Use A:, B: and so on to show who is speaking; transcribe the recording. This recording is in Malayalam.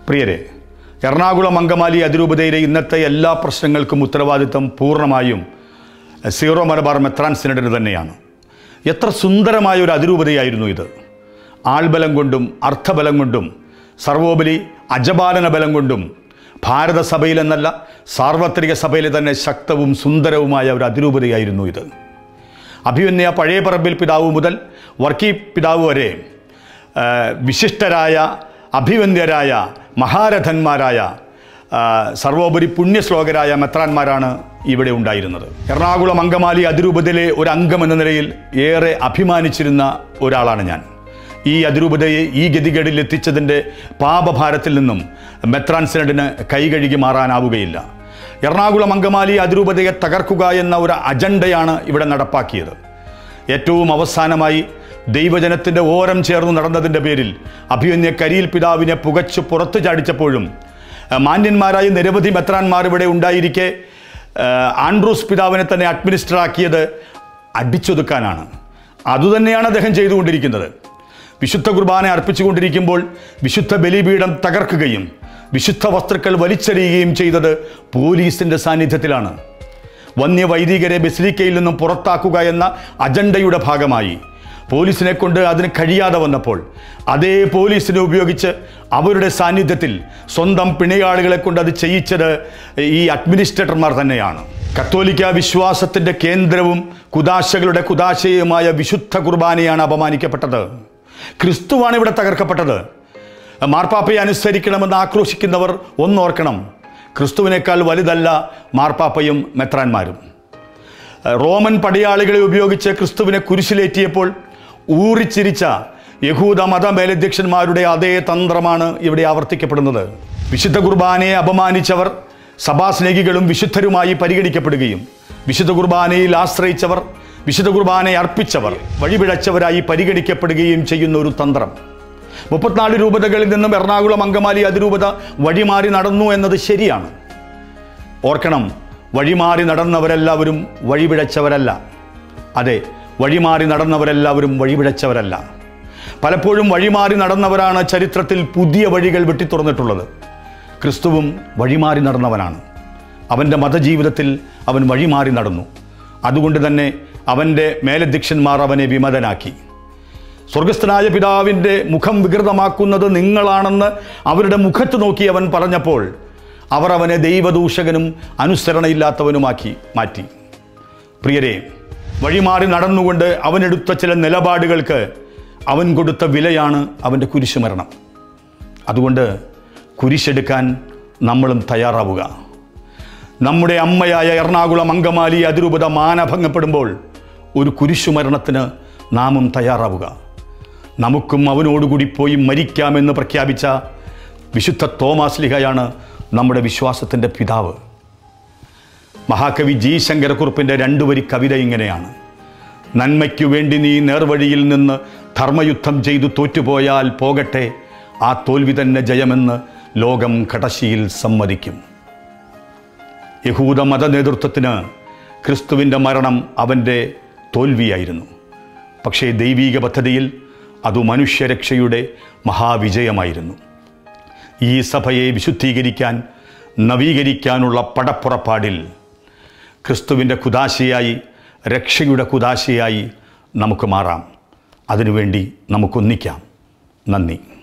A: പ്രിയരെ എറണാകുളം അങ്കമാലി അതിരൂപതയിലെ ഇന്നത്തെ എല്ലാ പ്രശ്നങ്ങൾക്കും ഉത്തരവാദിത്തം പൂർണ്ണമായും സീറോ മലബാർ മെത്രാൻ സിനഡിന് തന്നെയാണ് എത്ര സുന്ദരമായ ഒരു അതിരൂപതയായിരുന്നു ഇത് ആൾബലം കൊണ്ടും അർത്ഥബലം കൊണ്ടും സർവോപരി അജപാലന ബലം കൊണ്ടും ഭാരത സഭയിലെന്നല്ല സാർവത്രിക സഭയിലെ തന്നെ ശക്തവും സുന്ദരവുമായ ഒരു അതിരൂപതയായിരുന്നു ഇത് അഭിമന്യ പഴയ പറമ്പിൽ പിതാവ് മുതൽ വർക്കി പിതാവ് വരെ ആ, വിശിഷ്ടരായ അഭിവന്ദ്യരായ മഹാരഥന്മാരായ ആ, സർവോപരി പുണ്യശ്ലോകരായ മെത്രാന്മാരാണ് ഇവിടെ ഉണ്ടായിരുന്നത് എറണാകുളം അങ്കമാലി അതിരൂപതയിലെ ഒരു അംഗം എന്ന നിലയിൽ ഏറെ അഭിമാനിച്ചിരുന്ന ഒരാളാണ് ഞാൻ ഈ അതിരൂപതയെ ഈ ഗതികേടിൽ എത്തിച്ചതിൻ്റെ പാപഭാരത്തിൽ നിന്നും മെത്രാൻ സിനഡിന് കൈകഴുകി മാറാനാവുകയില്ല എറണാകുളം അങ്കമാലി അതിരൂപതയെ തകർക്കുക എന്ന ഒരു അജണ്ടയാണ് ഇവിടെ നടപ്പാക്കിയത് ഏറ്റവും അവസാനമായി ദൈവജനത്തിൻ്റെ ഓരം ചേർന്ന് നടന്നതിൻ്റെ പേരിൽ അഭിമന്യ കരിയിൽ പിതാവിനെ പുകച്ചു പുറത്തു ചാടിച്ചപ്പോഴും അഹ് മാന്യന്മാരായ നിരവധി മെത്രാന്മാർ ഇവിടെ ഉണ്ടായിരിക്കെ അഹ് ആൻഡ്രൂസ് പിതാവിനെ തന്നെ അഡ്മിനിസ്റ്റർ ആക്കിയത് അടിച്ചൊതുക്കാനാണ് അതുതന്നെയാണ് അദ്ദേഹം ചെയ്തുകൊണ്ടിരിക്കുന്നത് വിശുദ്ധ കുർബാന അർപ്പിച്ചുകൊണ്ടിരിക്കുമ്പോൾ വിശുദ്ധ ബലിപീഠം തകർക്കുകയും വിശുദ്ധ വസ്തുക്കൾ വലിച്ചെറിയുകയും ചെയ്തത് പോലീസിൻ്റെ സാന്നിധ്യത്തിലാണ് വന്യവൈദികരെ ബസിലിക്കയിൽ നിന്നും പുറത്താക്കുക എന്ന അജണ്ടയുടെ ഭാഗമായി പോലീസിനെ കൊണ്ട് അതിന് കഴിയാതെ വന്നപ്പോൾ അതേ പോലീസിനെ ഉപയോഗിച്ച് അവരുടെ സാന്നിധ്യത്തിൽ സ്വന്തം പിണയാളുകളെ കൊണ്ട് അത് ചെയ്യിച്ചത് ഈ അഡ്മിനിസ്ട്രേറ്റർമാർ തന്നെയാണ് കത്തോലിക്ക വിശ്വാസത്തിൻ്റെ കേന്ദ്രവും കുദാശകളുടെ കുദാശയുമായ വിശുദ്ധ കുർബാനയാണ് അപമാനിക്കപ്പെട്ടത് ക്രിസ്തുവാണ് ഇവിടെ തകർക്കപ്പെട്ടത് മാർപ്പാപ്പയെ അനുസരിക്കണമെന്ന് ആക്രോശിക്കുന്നവർ ഒന്നോർക്കണം ക്രിസ്തുവിനേക്കാൾ വലുതല്ല മാർപ്പാപ്പയും മെത്രാന്മാരും റോമൻ പടയാളികളെ ഉപയോഗിച്ച് ക്രിസ്തുവിനെ കുരിശിലേറ്റിയപ്പോൾ ഊറിച്ചിരിച്ച യഹൂദ മത മേലധ്യക്ഷന്മാരുടെ അതേ തന്ത്രമാണ് ഇവിടെ ആവർത്തിക്കപ്പെടുന്നത് വിശുദ്ധ കുർബാനയെ അപമാനിച്ചവർ സഭാസ്നേഹികളും വിശുദ്ധരുമായി പരിഗണിക്കപ്പെടുകയും വിശുദ്ധ കുർബാനയിൽ ആശ്രയിച്ചവർ വിശുദ്ധ കുർബാനയെ അർപ്പിച്ചവർ വഴിപിഴച്ചവരായി പരിഗണിക്കപ്പെടുകയും ചെയ്യുന്ന ഒരു തന്ത്രം മുപ്പത്തിനാല് രൂപതകളിൽ നിന്നും എറണാകുളം അങ്കമാലി അതിരൂപത വഴിമാറി നടന്നു എന്നത് ശരിയാണ് ഓർക്കണം വഴിമാറി നടന്നവരെല്ലാവരും വഴിപിഴച്ചവരല്ല അതെ വഴിമാറി നടന്നവരെല്ലാവരും വഴിപിഴച്ചവരല്ല പലപ്പോഴും വഴിമാറി നടന്നവരാണ് ചരിത്രത്തിൽ പുതിയ വഴികൾ വെട്ടിത്തുറന്നിട്ടുള്ളത് ക്രിസ്തുവും വഴിമാറി നടന്നവനാണ് അവൻ്റെ മതജീവിതത്തിൽ അവൻ വഴിമാറി നടന്നു അതുകൊണ്ട് തന്നെ അവൻ്റെ മേലധ്യക്ഷന്മാർ അവനെ വിമതനാക്കി സ്വർഗസ്ഥനായ പിതാവിൻ്റെ മുഖം വികൃതമാക്കുന്നത് നിങ്ങളാണെന്ന് അവരുടെ മുഖത്ത് നോക്കി അവൻ പറഞ്ഞപ്പോൾ അവർ അവനെ ദൈവദൂഷകനും അനുസരണയില്ലാത്തവനുമാക്കി മാറ്റി പ്രിയരെ വഴിമാറി നടന്നുകൊണ്ട് അവനെടുത്ത ചില നിലപാടുകൾക്ക് അവൻ കൊടുത്ത വിലയാണ് അവൻ്റെ കുരിശുമരണം അതുകൊണ്ട് കുരിശെടുക്കാൻ നമ്മളും തയ്യാറാവുക നമ്മുടെ അമ്മയായ എറണാകുളം അങ്കമാലി അതിരൂപത മാനഭംഗപ്പെടുമ്പോൾ ഒരു കുരിശുമരണത്തിന് നാമും തയ്യാറാവുക നമുക്കും അവനോടുകൂടി പോയി മരിക്കാമെന്ന് പ്രഖ്യാപിച്ച വിശുദ്ധ തോമാസ് ലിഹയാണ് നമ്മുടെ വിശ്വാസത്തിൻ്റെ പിതാവ് മഹാകവി ജി ശങ്കരക്കുറുപ്പിൻ്റെ രണ്ടു വരി കവിത ഇങ്ങനെയാണ് നന്മയ്ക്കു വേണ്ടി നീ നേർവഴിയിൽ നിന്ന് ധർമ്മയുദ്ധം ചെയ്തു തോറ്റുപോയാൽ പോകട്ടെ ആ തോൽവി തന്നെ ജയമെന്ന് ലോകം കടശിയിൽ സമ്മതിക്കും യഹൂദ മത നേതൃത്വത്തിന് ക്രിസ്തുവിൻ്റെ മരണം അവൻ്റെ തോൽവിയായിരുന്നു പക്ഷേ ദൈവീക പദ്ധതിയിൽ അത് മനുഷ്യരക്ഷയുടെ മഹാവിജയമായിരുന്നു ഈ സഭയെ വിശുദ്ധീകരിക്കാൻ നവീകരിക്കാനുള്ള പടപ്പുറപ്പാടിൽ ക്രിസ്തുവിൻ്റെ കുദാശയായി രക്ഷയുടെ കുദാശയായി നമുക്ക് മാറാം അതിനുവേണ്ടി നമുക്കൊന്നിക്കാം നന്ദി